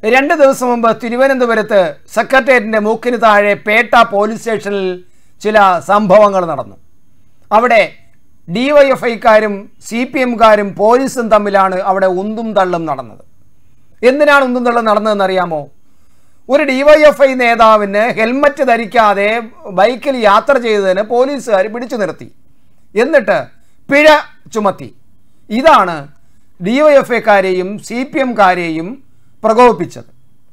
രണ്ട് ദിവസം മുമ്പ് തിരുവനന്തപുരത്ത് സെക്രട്ടേറിയറ്റിൻ്റെ മൂക്കിന് താഴെ പേട്ട പോലീസ് സ്റ്റേഷനിൽ ചില സംഭവങ്ങൾ നടന്നു അവിടെ ഡിവൈഎഫ്ഐക്കാരും സി പി എംകാരും പോലീസും തമ്മിലാണ് അവിടെ ഉന്തും തള്ളും നടന്നത് എന്തിനാണ് ഉന്തും തള്ളും നടന്നതെന്ന് അറിയാമോ ഒരു ഡിവൈഎഫ്ഐ നേതാവിന് ഹെൽമറ്റ് ധരിക്കാതെ ബൈക്കിൽ യാത്ര ചെയ്തതിന് പോലീസുകാർ പിടിച്ചു നിർത്തി എന്നിട്ട് പിഴ ചുമത്തി ഇതാണ് ഡിവൈഎഫ്ഐക്കാരെയും സി പി എംകാരെയും പ്രകോപിപ്പിച്ചത്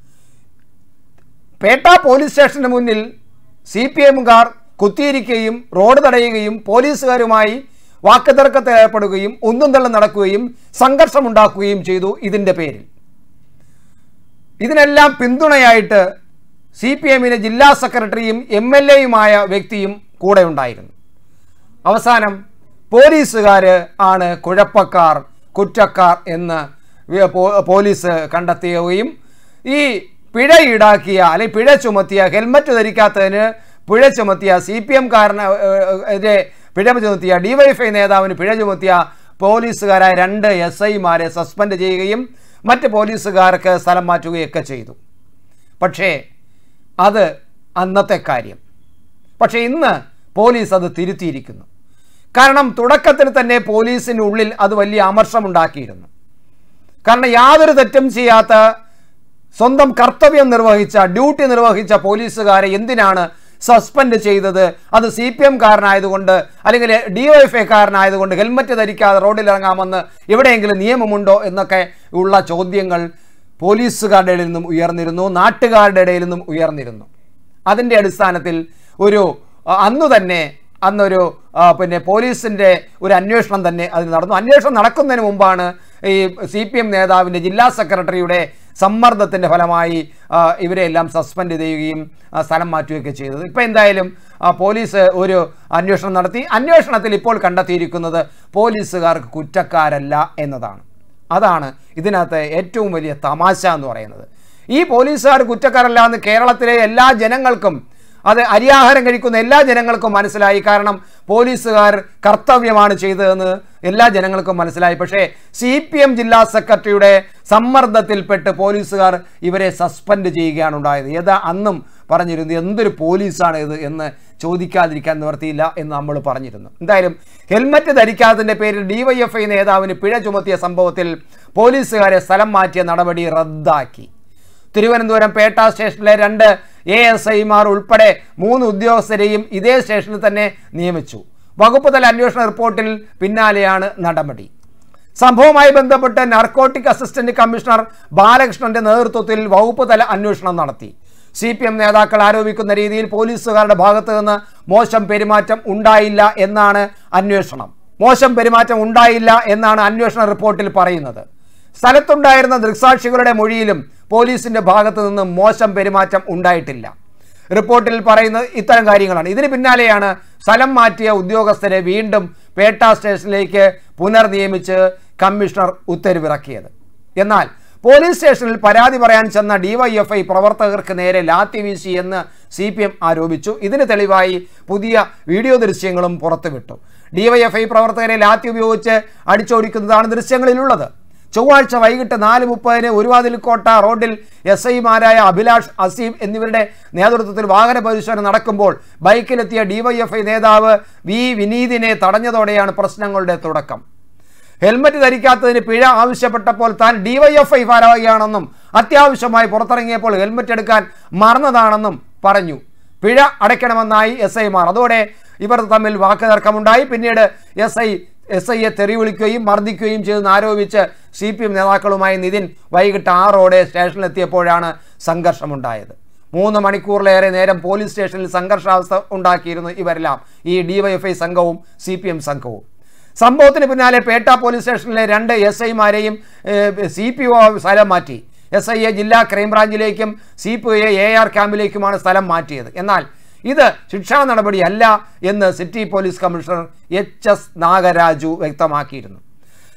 പേട്ട പോലീസ് സ്റ്റേഷന് മുന്നിൽ സി പി എമ്മുകാർ കുത്തിയിരിക്കുകയും റോഡ് തടയുകയും പോലീസുകാരുമായി വാക്കുതർക്കത്തിൽ ഏർപ്പെടുകയും ഒന്നും തള്ളും നടക്കുകയും സംഘർഷമുണ്ടാക്കുകയും ചെയ്തു ഇതിൻ്റെ പേരിൽ ഇതിനെല്ലാം പിന്തുണയായിട്ട് സി പി എമ്മിന് ജില്ലാ സെക്രട്ടറിയും എം എൽ എയുമായ വ്യക്തിയും കൂടെ ഉണ്ടായിരുന്നു അവസാനം പോലീസുകാർ ആണ് കുഴപ്പക്കാർ കുറ്റക്കാർ എന്ന് വി- പോ- പോലീസ് കണ്ടെത്തുകയും ഈ പിഴ ഈടാക്കിയ അല്ലെങ്കിൽ പിഴ ചുമത്തിയ ഹെൽമറ്റ് ധരിക്കാത്തതിന് പിഴ ചുമത്തിയ സി പി എം കാരന് എതിരെ പിഴ ചുമത്തിയ ഡിവൈഎഫ്ഐ നേതാവിന് പിഴ ചുമത്തിയ പോലീസുകാരായ രണ്ട് എസ് ഐമാരെ സസ്പെൻഡ് ചെയ്യുകയും മറ്റ് പോലീസുകാർക്ക് സ്ഥലം മാറ്റുകയൊക്കെ ചെയ്തു പക്ഷേ അത് അന്നത്തെ കാര്യം പക്ഷേ ഇന്ന് പോലീസ് അത് തിരുത്തിയിരിക്കുന്നു കാരണം തുടക്കത്തിൽ തന്നെ പോലീസിനുള്ളിൽ അത് വലിയ അമർഷമുണ്ടാക്കിയിരുന്നു കാരണം യാതൊരു തെറ്റും ചെയ്യാത്ത സ്വന്തം കർത്തവ്യം നിർവഹിച്ച ഡ്യൂട്ടി നിർവഹിച്ച പോലീസുകാരെ എന്തിനാണ് സസ്പെൻഡ് ചെയ്തത് അത് സി പി എം കാരനായതുകൊണ്ട് അല്ലെങ്കിൽ ഡി ഒ എഫ് കാരനായതുകൊണ്ട് ഹെൽമറ്റ് ധരിക്കാതെ റോഡിൽ ഇറങ്ങാമെന്ന് എവിടെയെങ്കിലും നിയമമുണ്ടോ എന്നൊക്കെ ഉള്ള ചോദ്യങ്ങൾ പോലീസുകാരുടെ ഇടയിൽ നിന്നും ഉയർന്നിരുന്നു നാട്ടുകാരുടെ ഇടയിൽ നിന്നും ഉയർന്നിരുന്നു അതിൻ്റെ അടിസ്ഥാനത്തിൽ ഒരു അ, അന്നു തന്നെ അന്നൊരു ആ, പിന്നെ പോലീസിൻ്റെ ഒരു അന്വേഷണം തന്നെ അതിന് നടന്നു അന്വേഷണം നടക്കുന്നതിന് മുമ്പാണ് ഈ സി പി എം നേതാവിൻ്റെ ജില്ലാ സെക്രട്ടറിയുടെ സമ്മർദ്ദത്തിൻ്റെ ഫലമായി ആ, ഇവരെയെല്ലാം സസ്പെൻഡ് ചെയ്യുകയും ആ, സ്ഥലം മാറ്റുകയൊക്കെ ചെയ്തത് ഇപ്പോൾ എന്തായാലും ആ, പോലീസ് ഒരു അന്വേഷണം നടത്തി അന്വേഷണത്തിൽ ഇപ്പോൾ കണ്ടെത്തിയിരിക്കുന്നത് പോലീസുകാർക്ക് കുറ്റക്കാരല്ല എന്നതാണ് അതാണ് ഇതിനകത്ത് ഏറ്റവും വലിയ തമാശ എന്ന് പറയുന്നത് ഈ പോലീസുകാർ കുറ്റക്കാരല്ല എന്ന് കേരളത്തിലെ എല്ലാ ജനങ്ങൾക്കും അത് അരിയാഹാരം കഴിക്കുന്ന എല്ലാ ജനങ്ങൾക്കും മനസ്സിലായി കാരണം പോലീസുകാർ കർത്തവ്യമാണ് ചെയ്തതെന്ന് എല്ലാ ജനങ്ങൾക്കും മനസ്സിലായി പക്ഷേ സി പി എം ജില്ലാ സെക്രട്ടറിയുടെ സമ്മർദ്ദത്തിൽപ്പെട്ട് പോലീസുകാർ ഇവരെ സസ്പെൻഡ് ചെയ്യുകയാണ് ഉണ്ടായത് ഏതാ അന്നും പറഞ്ഞിരുന്നു എന്തൊരു പോലീസാണ് ഇത് എന്ന് ചോദിക്കാതിരിക്കാൻ നിവർത്തിയില്ല എന്ന് നമ്മൾ പറഞ്ഞിരുന്നു എന്തായാലും ഹെൽമറ്റ് ധരിക്കാത്തതിൻ്റെ പേരിൽ ഡിവൈഎഫ്ഐ നേതാവിന് പിഴ ചുമത്തിയ സംഭവത്തിൽ പോലീസുകാരെ സ്ഥലം മാറ്റിയ നടപടി റദ്ദാക്കി തിരുവനന്തപുരം പേട്ട സ്റ്റേഷനിലെ രണ്ട് എ എസ് ഐമാർ ഉൾപ്പെടെ മൂന്ന് ഉദ്യോഗസ്ഥരെയും ഇതേ സ്റ്റേഷനിൽ തന്നെ നിയമിച്ചു വകുപ്പ് തല അന്വേഷണ റിപ്പോർട്ടിൽ പിന്നാലെയാണ് നടപടി സംഭവവുമായി ബന്ധപ്പെട്ട് നാർക്കോട്ടിക് അസിസ്റ്റന്റ് കമ്മീഷണർ ബാലകൃഷ്ണന്റെ നേതൃത്വത്തിൽ വകുപ്പ് തല അന്വേഷണം നടത്തി സി പി എം നേതാക്കൾ ആരോപിക്കുന്ന രീതിയിൽ പോലീസുകാരുടെ ഭാഗത്ത് നിന്ന് മോശം പെരുമാറ്റം ഉണ്ടായില്ല എന്നാണ് അന്വേഷണം മോശം പെരുമാറ്റം ഉണ്ടായില്ല എന്നാണ് അന്വേഷണ റിപ്പോർട്ടിൽ പറയുന്നത് സ്ഥലത്തുണ്ടായിരുന്ന ദൃക്സാക്ഷികളുടെ മൊഴിയിലും പോലീസിന്റെ ഭാഗത്ത് നിന്ന് മോശം പെരുമാറ്റം ഉണ്ടായിട്ടില്ല റിപ്പോർട്ടിൽ പറയുന്നത് ഇത്തരം കാര്യങ്ങളാണ് ഇതിന് പിന്നാലെയാണ് സ്ഥലം മാറ്റിയ ഉദ്യോഗസ്ഥരെ വീണ്ടും പേട്ട സ്റ്റേഷനിലേക്ക് പുനർനിയമിച്ച് കമ്മീഷണർ ഉത്തരവിറക്കിയത് എന്നാൽ പോലീസ് സ്റ്റേഷനിൽ പരാതി പറയാൻ ചെന്ന ഡിവൈഎഫ്ഐ പ്രവർത്തകർക്ക് നേരെ ലാത്തി വീശി എന്ന് സി പി എം ആരോപിച്ചു ഇതിന് തെളിവായി പുതിയ വീഡിയോ ദൃശ്യങ്ങളും പുറത്തുവിട്ടു ഡിവൈഎഫ്ഐ പ്രവർത്തകരെ ലാത്തി ഉപയോഗിച്ച് അടിച്ചോടിക്കുന്നതാണ് ദൃശ്യങ്ങളിലുള്ളത് ചൊവ്വാഴ്ച വൈകിട്ട് നാല് മുപ്പതിന് ഒരുവാതിൽക്കോട്ട റോഡിൽ എസ് ഐമാരായ അഭിലാഷ് അസീം എന്നിവരുടെ നേതൃത്വത്തിൽ വാഹന പരിശോധന നടക്കുമ്പോൾ ബൈക്കിലെത്തിയ ഡിവൈഎഫ്ഐ നേതാവ് വി വിനീതിനെ തടഞ്ഞതോടെയാണ് പ്രശ്നങ്ങളുടെ തുടക്കം ഹെൽമറ്റ് ധരിക്കാത്തതിന് പിഴ ആവശ്യപ്പെട്ടപ്പോൾ താൻ ഡിവൈഎഫ്ഐ ഭാരവാഹിയാണെന്നും അത്യാവശ്യമായി പുറത്തിറങ്ങിയപ്പോൾ ഹെൽമറ്റ് എടുക്കാൻ മറന്നതാണെന്നും പറഞ്ഞു പിഴ അടയ്ക്കണമെന്നായി എസ് ഐമാർ അതോടെ ഇവർ തമ്മിൽ വാക്കുതർക്കമുണ്ടായി പിന്നീട് എസ് ഐ എസ് ഐയെ തെറി വിളിക്കുകയും മർദ്ദിക്കുകയും ചെയ്തെന്ന് ആരോപിച്ച് സി പി എം നേതാക്കളുമായി നിതിൻ വൈകിട്ട് ആറോടെ സ്റ്റേഷനിലെത്തിയപ്പോഴാണ് സംഘർഷമുണ്ടായത് മൂന്ന് മണിക്കൂറിലേറെ നേരം പോലീസ് സ്റ്റേഷനിൽ സംഘർഷാവസ്ഥ ഉണ്ടാക്കിയിരുന്നു ഇവരെല്ലാം ഈ ഡിവൈഎഫ്ഐ സംഘവും സി പി എം സംഘവും സംഭവത്തിന് പിന്നാലെ പേട്ട പോലീസ് സ്റ്റേഷനിലെ രണ്ട് എസ് ഐമാരെയും സി പി ഒ സ്ഥലം മാറ്റി എസ് ഐയെ ജില്ലാ ക്രൈംബ്രാഞ്ചിലേക്കും സി പി ഒയെ എ ആർ ക്യാമ്പിലേക്കുമാണ് സ്ഥലം മാറ്റിയത് എന്നാൽ ഇത് ശിക്ഷാ നടപടിയല്ല എന്ന് city police commissioner H S Nagaraju വ്യക്തമാക്കിയിരുന്നു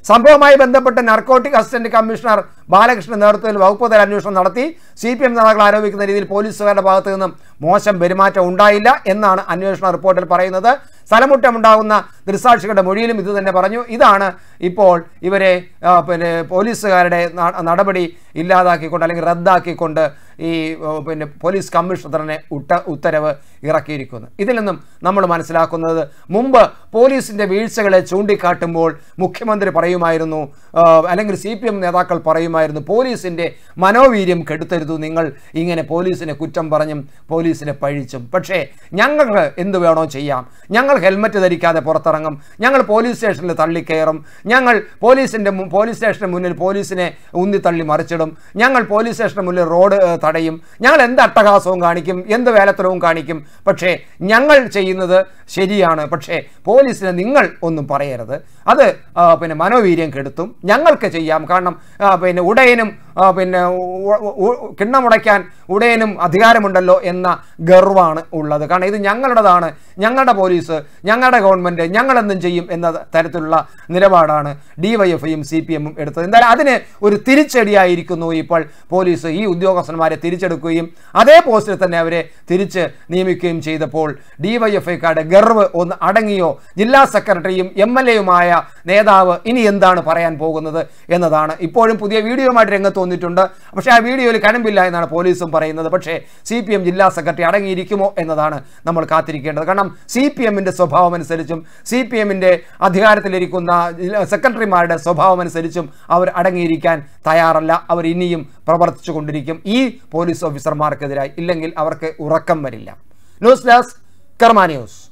സംഭവവുമായി ബന്ധപ്പെട്ട് നർക്കോട്ടിക് അസിസ്റ്റന്റ് കമ്മീഷണർ ബാലകൃഷ്ണൻ നേതൃത്വത്തിൽ വകുപ്പ് തല അന്വേഷണം നടത്തി സി പി എം നേതാക്കൾ ആരോപിക്കുന്ന രീതിയിൽ പോലീസുകാരുടെ ഭാഗത്തു നിന്നും മോശം പെരുമാറ്റം ഉണ്ടായില്ല എന്നാണ് അന്വേഷണ റിപ്പോർട്ടിൽ പറയുന്നത് സ്ഥലമുറ്റമുണ്ടാകുന്ന ദൃസാക്ഷികളുടെ മൊഴിയിലും ഇത് തന്നെ പറഞ്ഞു ഇതാണ് ഇപ്പോൾ ഇവരെ ആ, പിന്നെ പോലീസുകാരുടെ ന- നടപടി ഇല്ലാതാക്കിക്കൊണ്ട് അല്ലെങ്കിൽ റദ്ദാക്കിക്കൊണ്ട് ഈ ഓ, പിന്നെ പോലീസ് കമ്മീഷണറിനെ ഉട്ട ഉത്തരവ് ഇറക്കിയിരിക്കുന്നു ഇതിൽ നിന്നും നമ്മൾ മനസ്സിലാക്കുന്നത് മുമ്പ് പോലീസിൻ്റെ വീഴ്ചകളെ ചൂണ്ടിക്കാട്ടുമ്പോൾ മുഖ്യമന്ത്രി പറയുമായിരുന്നു ആ, അല്ലെങ്കിൽ സി പി എം നേതാക്കൾ പറയുമായിരുന്നു പോലീസിൻ്റെ മനോവീര്യം കെടുത്തരുത് നിങ്ങൾ ഇങ്ങനെ പോലീസിനെ കുറ്റം പറഞ്ഞും പോലീസിനെ പഴിച്ചും പക്ഷേ ഞങ്ങൾക്ക് എന്ത് വേണോ ചെയ്യാം ഞങ്ങൾ ഹെൽമറ്റ് ധരിക്കാതെ പുറത്തിറങ്ങും ഞങ്ങൾ പോലീസ് സ്റ്റേഷനിൽ തള്ളിക്കയറും ഞങ്ങൾ പോലീസിൻ്റെ മു- പോലീസ് സ്റ്റേഷന് മുന്നിൽ പോലീസിനെ ഉന്തിത്തള്ളി മറിച്ചിടും ഞങ്ങൾ പോലീസ് സ്റ്റേഷന് മുന്നിൽ റോഡ് ഏഹ്, തടയും ഞങ്ങൾ എന്ത് അട്ടഹാസവും കാണിക്കും എന്ത് വേലത്തരവും കാണിക്കും പക്ഷേ ഞങ്ങൾ ചെയ്യുന്നത് ശരിയാണ് പക്ഷേ പോലീസിനെ നിങ്ങൾ ഒന്നും പറയരുത് അത് ആ, പിന്നെ മനോവീര്യം കെടുത്തും ഞങ്ങൾക്ക് ചെയ്യാം കാരണം ആ, പിന്നെ ഉടയനും ആ, പിന്നെ ഉ- ഉ- ഉ- കിണ്ണമുടയ്ക്കാൻ ഉടയനും അധികാരമുണ്ടല്ലോ എന്ന ഗർവാണ് ഉള്ളത് കാരണം ഇത് ഞങ്ങളുടേതാണ് ഞങ്ങളുടെ പോലീസ് ഞങ്ങളുടെ ഗവൺമെൻറ് ഞങ്ങളെന്തും ചെയ്യും എന്ന തരത്തിലുള്ള നിലപാടാണ് ഡിവൈഎഫ്ഐയും സി പി എമ്മും എടുത്തത് എന്തായാലും അതിന് ഒരു തിരിച്ചടിയായിരിക്കുന്നു ഇപ്പോൾ പോലീസ് ഈ ഉദ്യോഗസ്ഥന്മാരെ തിരിച്ചെടുക്കുകയും അതേ പോസ്റ്റിൽ തന്നെ അവരെ തിരിച്ച് നിയമിക്കുകയും ചെയ്തപ്പോൾ ഡിവൈഎഫ്ഐക്കാരുടെ ഗർവ് ഒന്ന് അടങ്ങിയോ ജില്ലാ സെക്രട്ടറിയും എം എൽ എയുമായ നേതാവ് ഇനി എന്താണ് പറയാൻ പോകുന്നത് എന്നതാണ് ഇപ്പോഴും പുതിയ വീഡിയോയുമായിട്ട് രംഗത്ത് വന്നിട്ടുണ്ട് പക്ഷേ ആ വീഡിയോയിൽ കനമ്പില്ല എന്നാണ് പോലീസും പറയുന്നത് പക്ഷേ സി പി എം ജില്ലാ സെക്രട്ടറി അടങ്ങിയിരിക്കുമോ എന്നതാണ് നമ്മൾ കാത്തിരിക്കേണ്ടത് കാരണം സി പി എമ്മിൻ്റെ സ്വഭാവം അനുസരിച്ചും സി പി എമ്മിൻ്റെ അധികാരത്തിലിരിക്കുന്ന ജില്ലാ സെക്രട്ടറിമാരുടെ സ്വഭാവം അനുസരിച്ചും അവർ അടങ്ങിയിരിക്കാൻ തയ്യാറല്ല അവർ ഇനിയും പ്രവർത്തിച്ചു കൊണ്ടിരിക്കും ഈ പോലീസ് ഓഫീസർമാർക്കെതിരായി ഇല്ലെങ്കിൽ അവർക്ക് ഉറക്കം വരില്ല ന്യൂസ് ഡെസ്ക് കർമ്മ ന്യൂസ്